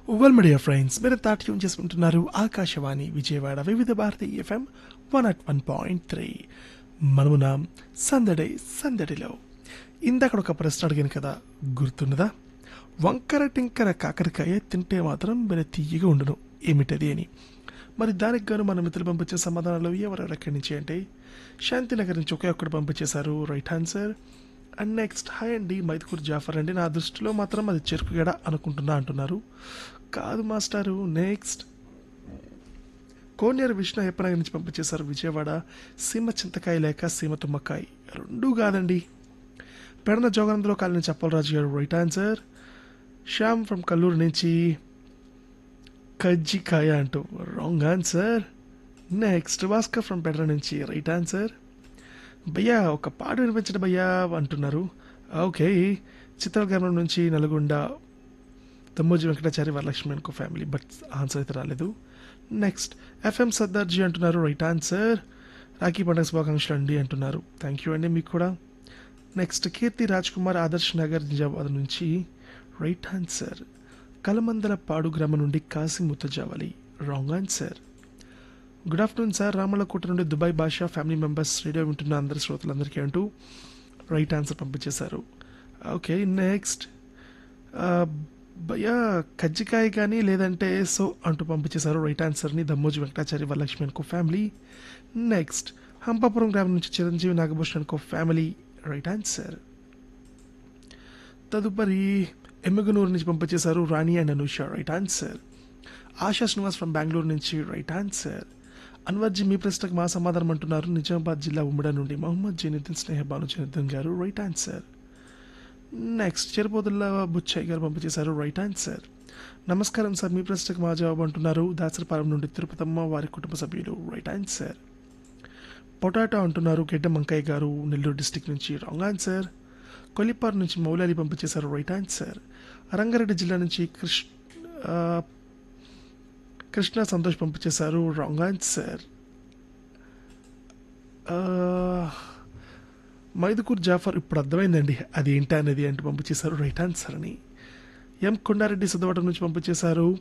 well media friends మీరు తాట్యం చేసుకుంటున్నారు Akashvani Vijayawada Vividh Bharati FM one at one point three మనమున సందడి సందడిలో ఇందాక ఒక ప్రశ్న అడిగాను కదా గుర్తున్నదా వంకర టింకర కాకరకాయ తింటే మాత్రం మరి తీయగా ఉండను ఏమిటది అని మరి దానికి గాను మన మిత్రులు పంపించే సమాధానాలు ఎవరెవరు ఎక్కడి నుంచి అంటే శాంతినగర్ నుంచి ఒకే ఒక్కడు పంపించేశారు right answer and next hi అండి మైదుకూరు జాఫర్ అండి నా దృష్టిలో మాత్రం అది చెరుకుగడ అనుకుంటున్నా అంటున్నారు కాదు మాస్టారు నెక్స్ట్ కోనేరు విష్ణు ఎప్పనగర్ నుంచి పంపించేశారు విజయవాడ సీమ చింతకాయ లేక సీమ తుమ్మకాయ రెండూ కాదండి పెడన జోగానందలో కాలనీ నుంచి Appalaraju garu right answer Shyam from Kalluru నుంచి కజ్జికాయ అంటూ wrong answer next Bhaskar from Pedara నుంచి రైట్ ఆన్సర్ భయ్యా ఒక పాట వినిపించండి భయ్యా అంటున్నారు ఓకే చిత్రగ్రామం నుంచి నల్గొండ తమ్మోజీ వెంకటాచారి వరలక్ష్మి అనుకో ఫ్యామిలీ బట్ ఆన్సర్ అయితే రాలేదు నెక్స్ట్ ఎఫ్ఎం సర్దార్జీ అంటున్నారు రైట్ ఆన్సర్ రాఖీ పండుగ శుభాకాంక్షలు అండి అంటున్నారు థ్యాంక్ యూ అండి మీకు కూడా నెక్స్ట్ కీర్తి రాజ్ కుమార్ ఆదర్శ్ నగర్ నిజామాబాద్ నుంచి రైట్ ఆన్సర్ కలమందల పాడు గ్రామం నుండి Kasi Muttajavali wrong answer good afternoon sir Ramalakota నుండి దుబాయ్ భాషా ఫ్యామిలీ మెంబర్స్ రేడియో వింటున్న అందరి శ్రోతలందరికీ అంటూ రైట్ ఆన్సర్ పంపించేశారు ఓకే నెక్స్ట్ భయ్యా కజ్జికాయ కానీ లేదంటే సో అంటూ పంపించేశారు రైట్ ఆన్సర్ని దమ్మోజీ వెంకటాచారి వరలక్ష్మి అనుకో ఫ్యామిలీ నెక్స్ట్ హంపాపురం గ్రామం నుంచి చిరంజీవి నాగభూషణ్ అనుకో ఫ్యామిలీ రైట్ ఆన్సర్ తదుపరి ఎమ్మిగనూరు నుంచి పంపించేశారు Rani and Anusha right answer Asha Srinivas from Bengaluru నుంచి రైట్ ఆన్సర్ అన్వర్జీ మీ ప్రశ్నకు మా సమాధానం అంటున్నారు నిజామాబాద్ జిల్లా ఉమ్మడి నుండి మహమ్మద్ జనీద్దీన్ స్నేహ Bhanu Janeeddin garu right answer next Cherupothula Buchayya garu పంపించేశారు రైట్ ఆన్సర్ నమస్కారం సార్ మీ ప్రశ్నకు మా జవాబు అంటున్నారు దాసరపాలెం నుండి తిరుపతమ్మ వారి కుటుంబ సభ్యులు రైట్ ఆన్సర్ పొటాటో అంటున్నారు గెడ్డ మంకయ్య గారు నెల్లూరు డిస్టిక్ నుంచి రాంగ్ ఆన్సర్ కొలిపార్ నుంచి మౌలాలి పంపించేశారు రైట్ ఆన్సర్ రంగారెడ్డి జిల్లా నుంచి కృష్ణ ఆ, కృష్ణ సంతోష్ పంపించేశారు రాంగ్ ఆన్సర్ మైదుకూర్ జాఫర్ ఇప్పుడు అర్థమైందండి అది ఏంటి అనేది అంటూ పంపించేశారు రైట్ ఆన్సర్ అని ఎం కొండారెడ్డి సిద్ధవటం నుంచి పంపించేశారు